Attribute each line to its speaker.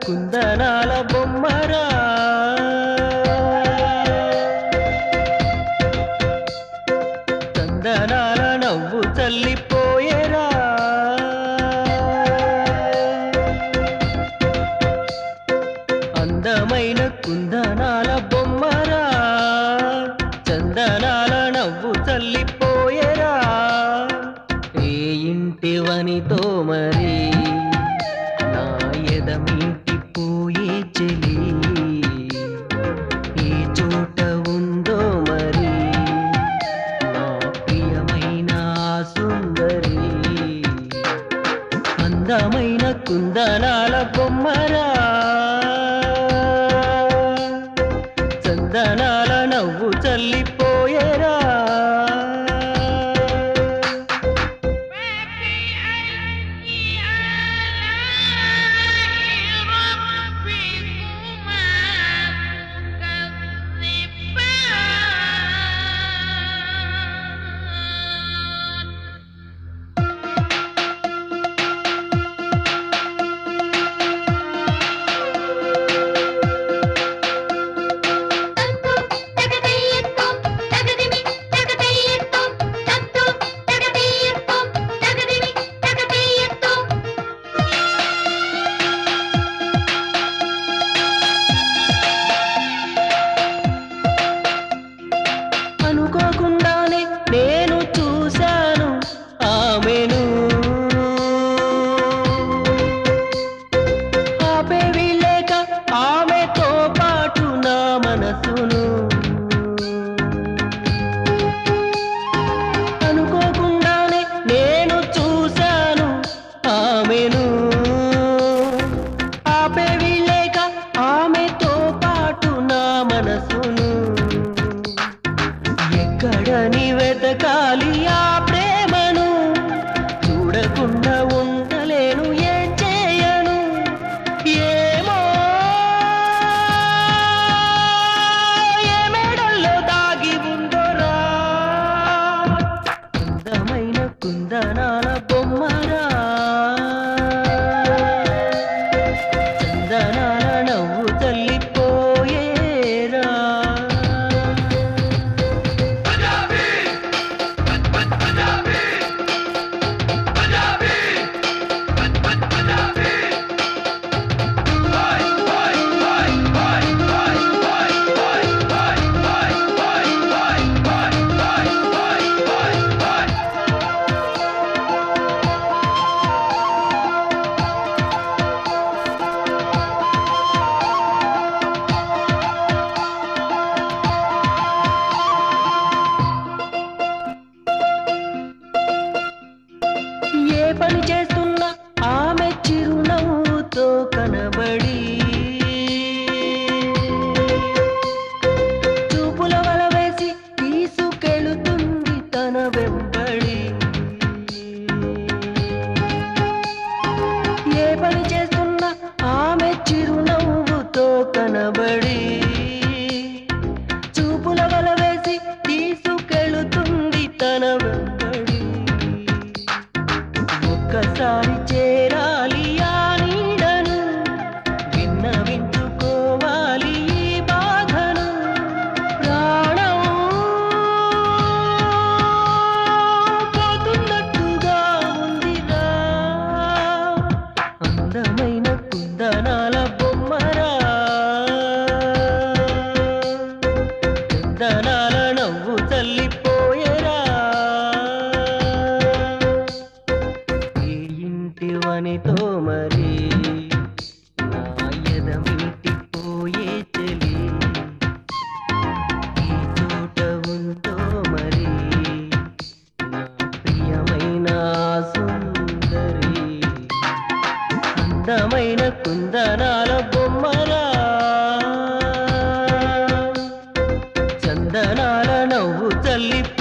Speaker 1: కుందనాల బొమ్మరా చందనాల నవ్వు చల్లిపోయేరా అందమైన కుందనాల బొమ్మరా చందనాల నవ్వు చల్లిపోయేరా ఏ ఇంటివనితో మరి నా ఎదమింటి పోయే చెలి ఏ చోట ఉందో మరి నా ప్రియమైన ఆ సుందరి అందమైన కుందనాల బొమ్మరా చందనాల నవ్వు చల్లిపోయేరా
Speaker 2: فبأي آلاء ربكما تكذبان
Speaker 1: అనుకోకుండానే నేను చూశాను ఆమెను ఆపేవి లేక ఆమెతో పాటు నా మనసును అనుకోకుండానే నేను చూశాను ఆమెను ఆపేవి లేక ఆమెతో పాటు నా మనసును ఎక్కడని వెతకాలి ఆ ప్రేమను చూడకుండా ఉండలేను ఏం చేయను ఏమో ఏ మేడల్లో దాగి ఉందోరా అందమైన కుందనాల బొమ్మరా చందనాల నవ్వు తల్లిపోయేరా ఏ పని చేస్తున్నా ఆమె చిరునవ్వుతో కనబడి చూపుల వల వేసి తీసుకెళుతుంది తన వెంబడి ఏ పని చేస్తున్నా ఆమె చిరునవ్వుతో కనబడి చూపుల వల వేసి తీసుకెళుతుంది తన వెంబడి ఒక్కసారి చేరాలి ఆ నీడను విన్నవించుకోవాలి ఈ బాధను ప్రాణం పోతున్నట్టుగా ఉందిరా అందమైన కుందనాల బొమ్మరా చందనాల నవ్వు తల్లిపోయేరా ఈ ఇంటి వనితో మరి నా ఎదమిటి పోయే చెలి ఈ చోట ఉందో మరి నా ప్రియమైన ఆ సుందరి అందమైన కుందనాల బొమ్మరా చందనాల నవ్వు చల్లి